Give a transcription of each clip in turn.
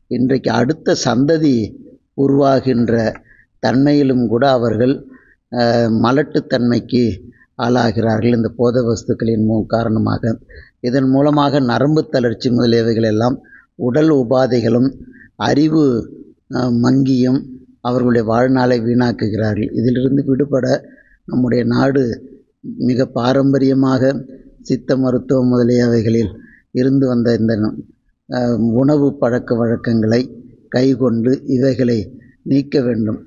இன்றைக்கு அடுத்த சந்ததி உருவாகின்ற தன்மையிலும் கூட அவர்கள் மலட்டுத்தன்மைக்கு ஆளாகிறார்கள் இந்த போதை வஸ்துக்களின் மூ காரணமாக இதன் மூலமாக நரம்பு தளர்ச்சி முதலியவைகள் எல்லாம் உடல் உபாதைகளும் அறிவு மங்கியும் அவர்களுடைய வாழ்நாளை வீணாக்குகிறார்கள் இதிலிருந்து விடுபட நம்முடைய நாடு மிக பாரம்பரியமாக சித்த மருத்துவம் முதலியவைகளில் இருந்து வந்த இந்த உணவு பழக்க வழக்கங்களை கைக்கொண்டு இவைகளை நீக்க வேண்டும்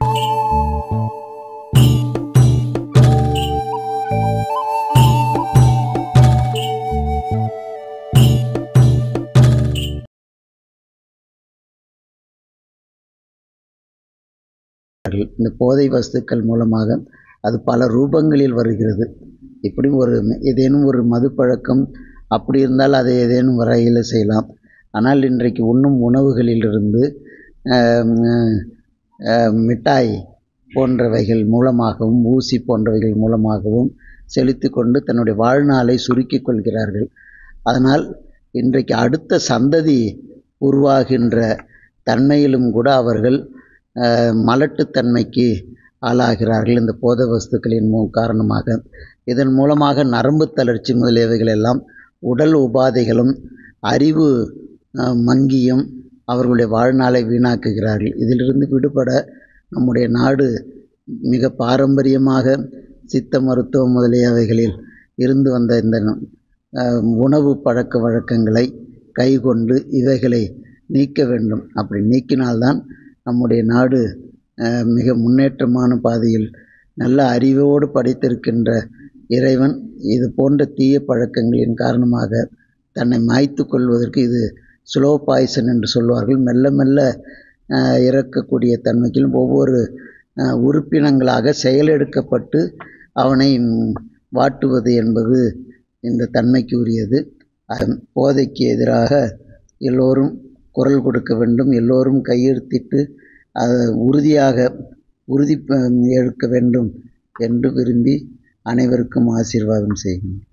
இந்த போதை வஸ்துக்கள் மூலமாக அது பல ரூபங்களில் வருகிறது இப்படியும் ஒரு ஏதேனும் ஒரு மது பழக்கம் அப்படி இருந்தால் அதை ஏதேனும் வரையில் செய்யலாம் ஆனால் இன்றைக்கு உண்ணும் உணவுகளிலிருந்து மிட்டாய் போன்றவைகள் மூலமாகவும் ஊசி போன்றவைகள் மூலமாகவும் செலுத்தி கொண்டு தன்னுடைய வாழ்நாளை சுருக்கி கொள்கிறார்கள் அதனால் இன்றைக்கு அடுத்த சந்ததி உருவாகின்ற தன்மையிலும் கூட அவர்கள் மலட்டுத்தன்மைக்கு ஆளாகிறார்கள் இந்த போதை வஸ்துக்களின் மூ காரணமாக இதன் மூலமாக நரம்பு தளர்ச்சி முதலியவைகள் எல்லாம் உடல் உபாதைகளும் அறிவு மங்கியும் அவர்களுடைய வாழ்நாளை வீணாக்குகிறார்கள் இதிலிருந்து விடுபட நம்முடைய நாடு மிக பாரம்பரியமாக சித்த மருத்துவம் முதலியவைகளில் இருந்து வந்த இந்த உணவு பழக்க வழக்கங்களை கைக்கொண்டு இவைகளை நீக்க வேண்டும் அப்படி நீக்கினால்தான் நம்முடைய நாடு மிக முன்னேற்றமான பாதையில் நல்ல அறிவோடு படைத்திருக்கின்ற இறைவன் இது போன்ற தீய பழக்கங்களின் காரணமாக தன்னை மாய்த்து கொள்வதற்கு இது ஸ்லோ பாய்சன் என்று சொல்வார்கள் மெல்ல மெல்ல இறக்கக்கூடிய தன்மைக்கும் ஒவ்வொரு உறுப்பினங்களாக செயலெடுக்கப்பட்டு அவனை வாட்டுவது என்பது இந்த தன்மைக்கு உரியது போதைக்கு எதிராக எல்லோரும் குரல் கொடுக்க வேண்டும் எல்லோரும் கையெழுத்திட்டு உறுதியாக உறுதி எடுக்க வேண்டும் என்று விரும்பி அனைவருக்கும் ஆசீர்வாதம் செய்கிறேன்